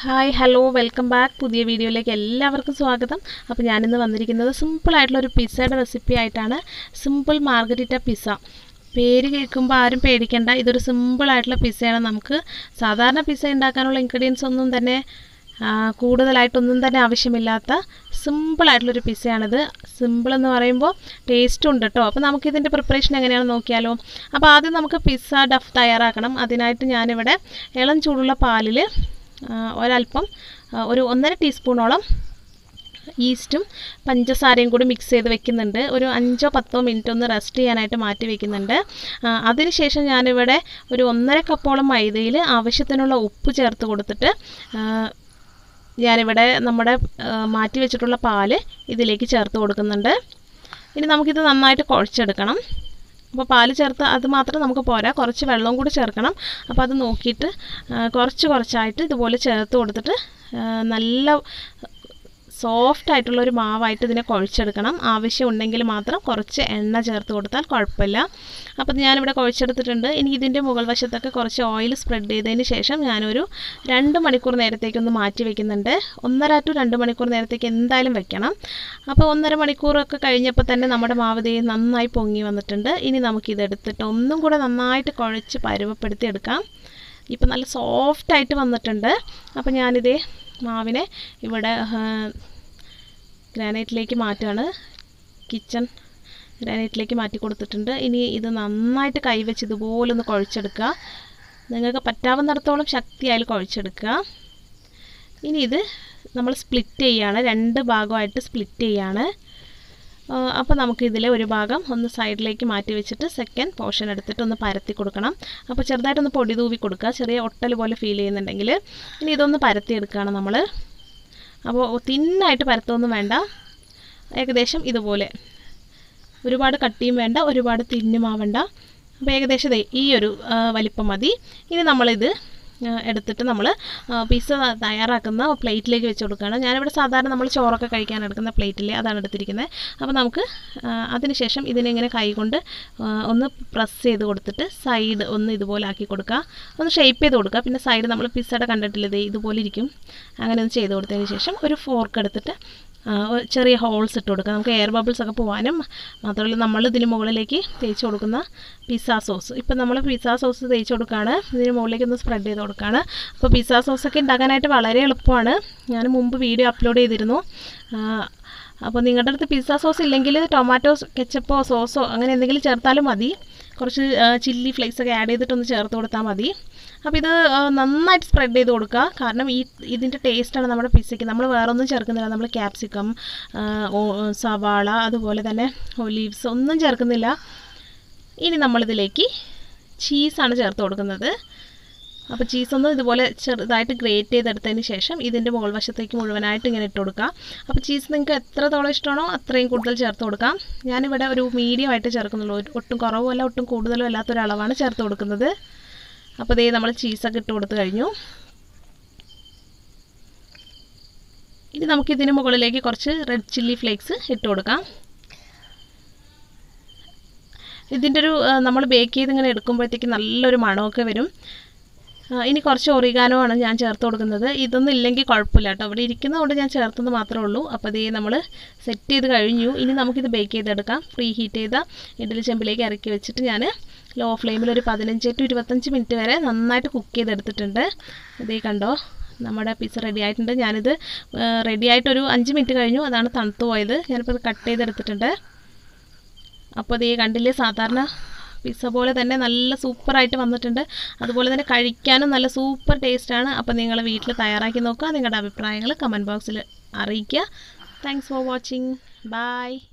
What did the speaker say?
hi hello welcome back പുതിയ വീഡിയോയിലേക്ക് എല്ലാവർക്കും സ്വാഗതം അപ്പോൾ ഞാനിന്ന് വന്നിരിക്കുന്നത് സിമ്പിളായിട്ടുള്ളൊരു പിസ്സയുടെ റെസിപ്പി ആയിട്ടാണ് സിമ്പിൾ മാർഗരിറ്റ പിസ്സ പേര് കേൾക്കുമ്പോൾ ആരും പേടിക്കേണ്ട ഇതൊരു സിമ്പിളായിട്ടുള്ള പിസ്സയാണ് നമുക്ക് സാധാരണ പിസ്സ ഉണ്ടാക്കാനുള്ള ഇൻഗ്രീഡിയൻസ് ഒന്നും തന്നെ ആ, കൂടുതലായിട്ടൊന്നും തന്നെ ആവശ്യമില്ലാത്ത സിമ്പിളായിട്ടുള്ളൊരു പിസ്സയാണിത് സിമ്പിൾ എന്ന് പറയുമ്പോൾ ടേസ്റ്റും ഉണ്ട് കേട്ടോ അപ്പോൾ നമുക്കിതിൻ്റെ പ്രിപ്പറേഷൻ എങ്ങനെയാണെന്ന് നോക്കിയാലോ അപ്പോൾ ആദ്യം നമുക്ക് പിസ്സ ഡഫ് തയ്യാറാക്കണം അതിനായിട്ട് ഞാനിവിടെ ഇളം ചൂടുള്ള പാലിൽ ഒരല്പം ആ, ഒരു ഒന്നര ടീസ്പൂണോളം ഈസ്റ്റും പഞ്ചസാരയും കൂടി മിക്സ് ചെയ്ത് വെക്കുന്നുണ്ട് ഒരു അഞ്ചോ പത്തോ മിനിറ്റ് ഒന്ന് റെസ്റ്റ് ചെയ്യാനായിട്ട് മാറ്റി വെക്കുന്നുണ്ട് ആ, അതിനുശേഷം ഞാനിവിടെ ഒരു ഒന്നര കപ്പോളം മൈദയിൽ ആവശ്യത്തിനുള്ള ഉപ്പ് ചേർത്ത് കൊടുത്തിട്ട് ആ, ഞാനിവിടെ നമ്മുടെ ആ, മാറ്റി വെച്ചിട്ടുള്ള പാല് ഇതിലേക്ക് ചേർത്ത് കൊടുക്കുന്നുണ്ട് ഇനി നമുക്കിത് നന്നായിട്ട് കുഴച്ചെടുക്കണം അപ്പോൾ പാല് ചേർത്ത് അത് മാത്രം നമുക്ക് പോരാ കുറച്ച് വെള്ളവും കൂടി ചേർക്കണം അപ്പോൾ അത് നോക്കിയിട്ട് ആ, കുറച്ച് കുറച്ചായിട്ട് ഇതുപോലെ ചേർത്ത് കൊടുത്തിട്ട് ആ, നല്ല സോഫ്റ്റ് ആയിട്ടുള്ള ഒരു മാവായിട്ട് ഇതിനെ കുഴച്ചെടുക്കണം ആവശ്യം ഉണ്ടെങ്കിൽ മാത്രം കുറച്ച് എണ്ണ ചേർത്ത് കൊടുത്താൽ കുഴപ്പമില്ല അപ്പോൾ ഞാനിവിടെ കുഴച്ചെടുത്തിട്ടുണ്ട് ഇനി ഇതിൻ്റെ മുകൾ വശത്തൊക്കെ കുറച്ച് ഓയിൽ സ്പ്രെഡ് ചെയ്തതിന് ശേഷം ഞാനൊരു രണ്ട് മണിക്കൂർ നേരത്തേക്കൊന്ന് മാറ്റി വെക്കുന്നുണ്ട് ഒന്നര ടു രണ്ട് മണിക്കൂർ നേരത്തേക്ക് എന്തായാലും വെക്കണം അപ്പോൾ ഒന്നര മണിക്കൂറൊക്കെ കഴിഞ്ഞപ്പോൾ തന്നെ നമ്മുടെ മാവ് ദേ നന്നായി പൊങ്ങി വന്നിട്ടുണ്ട് ഇനി നമുക്കിതെടുത്തിട്ട് ഒന്നും കൂടെ നന്നായിട്ട് കുഴച്ച് പരുവപ്പെടുത്തി എടുക്കാം ഇപ്പം നല്ല സോഫ്റ്റായിട്ട് വന്നിട്ടുണ്ട് അപ്പോൾ ഞാനിതേ മാവിനെ ഇവിടെ ഗ്രാനൈറ്റിലേക്ക് മാറ്റുകയാണ് കിച്ചൺ ഗ്രാനൈറ്റിലേക്ക് മാറ്റി കൊടുത്തിട്ടുണ്ട് ഇനി ഇത് നന്നായിട്ട് കൈവച്ച് ഇതുപോലെ ഒന്ന് കുഴച്ചെടുക്കുക നിങ്ങൾക്ക് പറ്റാവുന്നിടത്തോളം ശക്തിയായി കുഴച്ചെടുക്കുക ഇനി ഇത് നമ്മൾ സ്പ്ലിറ്റ് ചെയ്യുകയാണ് രണ്ട് ഭാഗമായിട്ട് സ്പ്ലിറ്റ് ചെയ്യുകയാണ് അപ്പോൾ നമുക്ക് ഇതിലെ ഒരു ഭാഗം ഒന്ന് സൈഡിലേക്ക് മാറ്റി വെച്ചിട്ട് സെക്കൻഡ് പോർഷൻ എടുത്തിട്ട് ഒന്ന് പരത്തി കൊടുക്കണം അപ്പോൾ ചെറുതായിട്ടൊന്ന് പൊടി തൂവി കൊടുക്കുക ചെറിയ ഒട്ടൽ പോലെ ഫീൽ ചെയ്യുന്നുണ്ടെങ്കിൽ ഇനി ഇതൊന്ന് പരത്തി എടുക്കുകയാണ് നമ്മൾ അപ്പോൾ തിന്നായിട്ട് പരത്തൊന്നും വേണ്ട ഏകദേശം ഇതുപോലെ ഒരുപാട് കട്ടിയും വേണ്ട ഒരുപാട് തിന്നുമാവണ്ട അപ്പോൾ ഏകദേശം ദേ ഈ ഒരു ആ, വലിപ്പം മതി ഇനി നമ്മളിത് ആ, എടുത്തിട്ട് നമ്മൾ പിസ്സ തയ്യാറാക്കുന്ന പ്ലേറ്റിലേക്ക് വെച്ച് കൊടുക്കുകയാണ് ഞാനിവിടെ സാധാരണ നമ്മൾ ചോറൊക്കെ കഴിക്കാൻ എടുക്കുന്ന പ്ലേറ്റിൽ അതാണ് എടുത്തിരിക്കുന്നത് അപ്പോൾ നമുക്ക് ആ, അതിനുശേഷം ഇതിനിങ്ങനെ കൈകൊണ്ട് ആ, ഒന്ന് പ്രസ് ചെയ്ത് കൊടുത്തിട്ട് സൈഡ് ഒന്ന് ഇതുപോലെ ആക്കി കൊടുക്കുക ഒന്ന് ഷേപ്പ് ചെയ്ത് കൊടുക്കുക പിന്നെ സൈഡ് നമ്മൾ പിസ്സയുടെ കണ്ടിട്ടില്ല ദേ ഇതുപോലെ ഇരിക്കും അങ്ങനെ ഒന്ന് ചെയ്ത് കൊടുത്തതിന് ശേഷം ഒരു ഫോർക്ക് എടുത്തിട്ട് ആ, ഒരു ചെറിയ ഹോൾസ് ഇട്ട് കൊടുക്കുക നമുക്ക് എയർ ബബിൾസ് ഒക്കെ പോകാനും മാത്രമല്ല നമ്മൾ ഇതിന് മുകളിലേക്ക് തേച്ച് കൊടുക്കുന്ന പിസ്സ സോസ് ഇപ്പം നമ്മൾ പിസ്സ സോസ് തേച്ച് കൊടുക്കുകയാണ് ഇതിന് മുകളിലേക്ക് ഒന്ന് സ്പ്രെഡ് ചെയ്ത് കൊടുക്കുകയാണ് അപ്പോൾ പിസ്സ സോസൊക്കെ ഉണ്ടാക്കാനായിട്ട് വളരെ എളുപ്പമാണ് ഞാൻ മുമ്പ് വീഡിയോ അപ്ലോഡ് ചെയ്തിരുന്നു ആ, അപ്പോൾ നിങ്ങളുടെ അടുത്ത് പിസ്സ സോസ് ഇല്ലെങ്കിൽ ടൊമാറ്റോ കെച്ചപ്പോ സോസോ അങ്ങനെ എന്തെങ്കിലും ചേർത്താലും മതി കുറച്ച് ചില്ലി ഫ്ലേക്സ് ഒക്കെ ആഡ് ചെയ്തിട്ടൊന്ന് ചേർത്ത് കൊടുത്താൽ മതി അപ്പോൾ ഇത് ആ, നന്നായിട്ട് സ്പ്രെഡ് ചെയ്ത് കൊടുക്കുക കാരണം ഈ ഇതിൻ്റെ ടേസ്റ്റാണ് നമ്മുടെ പിസ്സയ്ക്ക് നമ്മൾ വേറെ ഒന്നും ചേർക്കുന്നില്ല നമ്മൾ ക്യാപ്സിക്കം സവാള അതുപോലെ തന്നെ ഒലീവ്സ് ഒന്നും ചേർക്കുന്നില്ല ഇനി നമ്മളിതിലേക്ക് ചീസാണ് ചേർത്ത് കൊടുക്കുന്നത് അപ്പോൾ ചീസൊന്ന് ഇതുപോലെ ചെറുതായിട്ട് ഗ്രേറ്റ് ചെയ്തെടുത്തതിന് ശേഷം ഇതിൻ്റെ മുകൾ വശത്തേക്ക് മുഴുവനായിട്ട് ഇങ്ങനെ ഇട്ട് കൊടുക്കുക അപ്പോൾ ചീസ് നിങ്ങൾക്ക് എത്രത്തോളം ഇഷ്ടമാണോ അത്രയും കൂടുതൽ ചേർത്ത് കൊടുക്കാം ഞാനിവിടെ ഒരു മീഡിയം ആയിട്ട് ചേർക്കുന്നുള്ളൂ ഒരു- ഒട്ടും കുറവുമല്ല ഒട്ടും കൂടുതലും അല്ലാത്തൊരളവാണ് ചേർത്ത് കൊടുക്കുന്നത് അപ്പോൾ ഇതേ നമ്മൾ ചീസൊക്കെ ഇട്ട് കൊടുത്ത് കഴിഞ്ഞു ഇനി നമുക്കിതിന് മുകളിലേക്ക് കുറച്ച് റെഡ് ചില്ലി ഫ്ലേക്സ് ഇട്ട് കൊടുക്കാം ഇതിൻ്റെ ഒരു നമ്മൾ ബേക്ക് ചെയ്ത് ഇങ്ങനെ എടുക്കുമ്പോഴത്തേക്ക് നല്ലൊരു മണമൊക്കെ വരും ആ, ഇനി കുറച്ച് ഒറിഗാനോ ആണ് ഞാൻ ചേർത്ത് കൊടുക്കുന്നത് ഇതൊന്നും ഇല്ലെങ്കിൽ കുഴപ്പമില്ല കേട്ടോ അവിടെ ഇരിക്കുന്നതുകൊണ്ട് ഞാൻ ചേർത്തത് മാത്രമേ ഉള്ളൂ അപ്പോൾ ഇതേ നമ്മൾ സെറ്റ് ചെയ്ത് കഴിഞ്ഞു ഇനി നമുക്കിത് ബേക്ക് ചെയ്തെടുക്കാം ഫ്രീ ഹീറ്റ് ചെയ്ത ഇഡ്ഡലി ചെമ്പിലേക്ക് ഇറക്കി വെച്ചിട്ട് ഞാൻ ലോ ഫ്ലെയിമിൽ ഒരു പതിനഞ്ച് ടു ഇരുപത്തഞ്ച് മിനിറ്റ് വരെ നന്നായിട്ട് കുക്ക് ചെയ്തെടുത്തിട്ടുണ്ട് ഇതേ കണ്ടോ നമ്മുടെ പിസ്സ റെഡി ആയിട്ടുണ്ട് ഞാനിത് റെഡി ആയിട്ടൊരു അഞ്ച് മിനിറ്റ് കഴിഞ്ഞു അതാണ് തണുത്ത് പോയത് ഞാനിപ്പോൾ ഇത് കട്ട് ചെയ്തെടുത്തിട്ടുണ്ട് അപ്പോൾ ഇതേ കണ്ടില്ലേ സാധാരണ പിസ്സ പോലെ തന്നെ നല്ല സൂപ്പറായിട്ട് വന്നിട്ടുണ്ട് അതുപോലെ തന്നെ കഴിക്കാനും നല്ല സൂപ്പർ ടേസ്റ്റാണ് അപ്പോൾ നിങ്ങൾ വീട്ടിൽ തയ്യാറാക്കി നോക്കുക നിങ്ങളുടെ അഭിപ്രായങ്ങൾ കമൻറ്റ് ബോക്സിൽ അറിയിക്കുക താങ്ക്സ് ഫോർ വാച്ചിങ് ബൈ